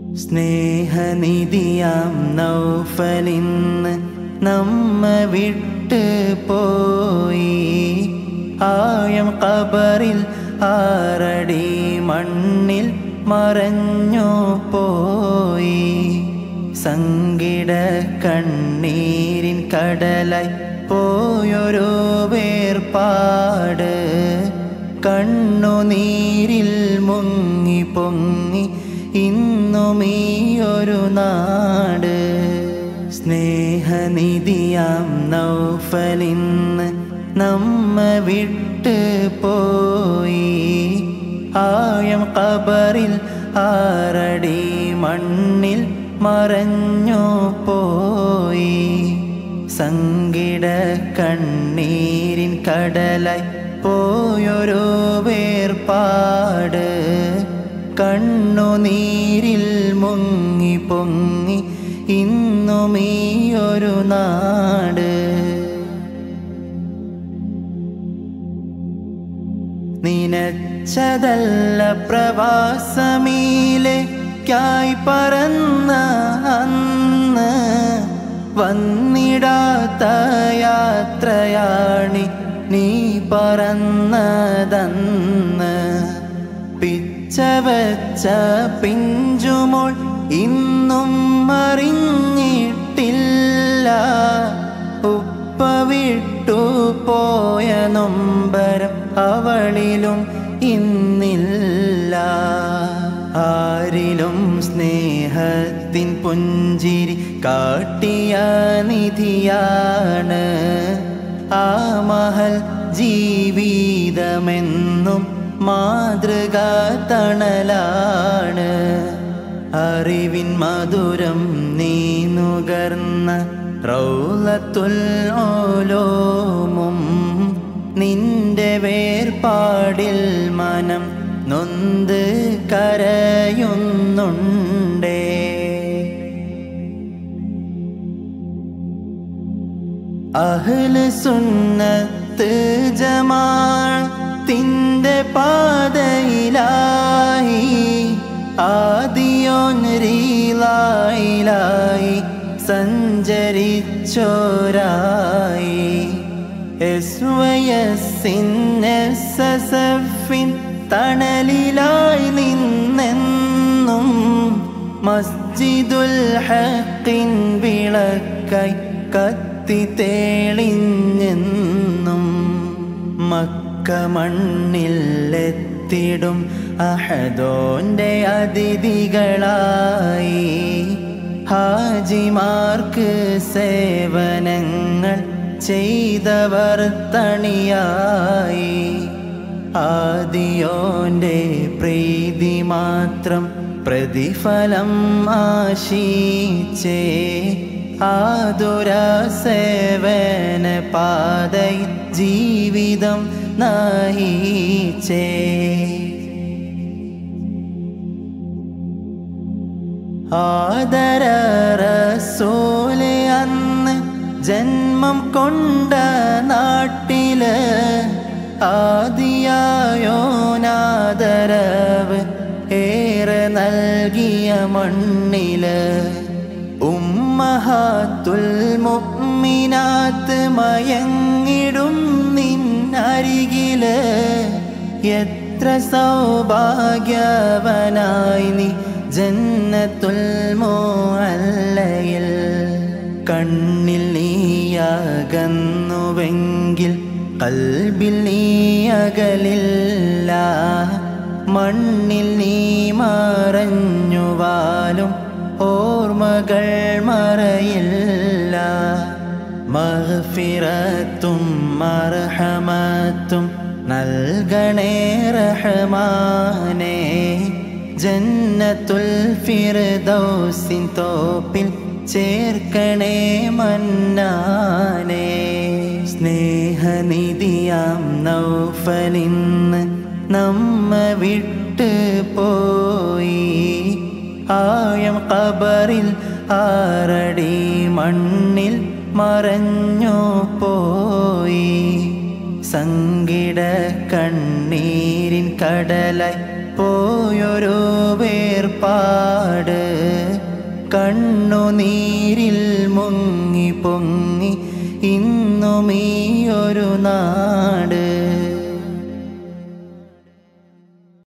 സ്നേഹനിധിയാം നൗഫലിന്ന് നമ്മ വിട്ട് പോയി ആയം കബറിൽ ആറടി മണ്ണിൽ മറഞ്ഞു പോയി സങ്കിട കണ്ണീരിൻ കടലായി പോയൊരു വേർപാട് കണ്ണുനീരിൽ മുങ്ങി പൊങ്ങി ഇന്നും ഈ ഒരു നാട് സ്നേഹനിധിയാം നൗഫലിന്ന് നമ്മ വിട്ട് പോയി ആയം കബറിൽ ആറടി മണ്ണിൽ മറഞ്ഞു പോയി സങ്കിട കണ്ണീരിൻ കടലായി പോയൊരു വേർപാട് കണ്ണുനീരിൽ മുങ്ങി പൊങ്ങി ഇന്നും ഈ ഒരു നാട് നിനച്ചതല്ല പ്രവാസമീലേക്കായി പറന്ന അന്ന് വന്നിടാത്ത യാത്രയാണി നീ പറന്നതന്ന് പിച്ചവച്ച പിഞ്ചുമോൾ ഇന്നും അറിഞ്ഞിട്ടില്ല ഉപ്പ വിട്ടു പോയ നൊമ്പരം അവളിലും ഇന്നില്ല ആരിലും സ്നേഹത്തിൻ പുഞ്ചിരി കാട്ടിയ നിധിയാണ് ആ മഹൽ ജീവിതമെന്നും മാതൃക തണലാണ് അറിവിൻ മധുരം നീ നുകർന്ന റൗലത്തുൽ ഓലോമും നിന്റെ വേർപാടിൽ മനം നൊന്ത് കരയുന്നുണ്ടേ അഹ്ല് സുന്നത്ത് ജമാഅത്തിന്റെ പാതയിലായി ആദിയോൻ റീലായിലായി സഞ്ചരിച്ചോരായി എസ് വയസ്സിൻ എസ് എസ് എഫിൻ തണലിലായി നിന്നെന്നും മസ്ജിദുൽ ഹക്കിൻ വിളക്കായി കത്തി തേളിഞ്ഞെന്നും മക്ക മണ്ണിലെത്തിടും അഹദോന്റെ അതിഥികളായി ഹാജിമാർക്ക് സേവനങ്ങൾ ചെയ്തവർ തണിയായി ആദിയോന്റെ പ്രീതി മാത്രം പ്രതിഫലം ആശിച്ചേ ആതുര സേവന പാതയിൽ ജീവിതം നയിച്ചേ ആദര റസൂല് അന്ന് ജന്മം കൊണ്ട നാട്ടില് ആദിയായോനാദരവ് ഏറെ നൽകിയ മണ്ണില് ഉമ്മഹാത്തുൽ മുഅ്മിനാത്ത് മയങ്ങിടും നിന്നരികില് എത്ര സൗഭാഗ്യവനായി നീ ജന്നത്തുൽ മോഅല്ലയിൽ കണ്ണിൽ നീയകന്നുവെങ്കിൽ കൽബിൽ നീയകലില്ല മണ്ണിൽ നീ മറഞ്ഞുവാലും ഓർമ്മകൾ മറയില്ല മഗ്ഫിറത്തും മർഹമത്തും നൽകണേ റഹ്മാനേ ജന്നത്തുൽ ഫിർദൗസിൻ തോപ്പിൽ ചേർക്കണേ മന്നാനേ സ്നേഹനിധിയാം നൗഫലിന്ന് നമ്മ വിട്ട് പോയി ആയം കബറിൽ ആറടി മണ്ണിൽ മറഞ്ഞു പോയി സങ്കിട കണ്ണീരിൻ കടലായി പോയൊരു വേർപാട് കണ്ണുനീരിൽ മുങ്ങി പൊങ്ങി ഇന്നും ഈ ഒരു നാൾ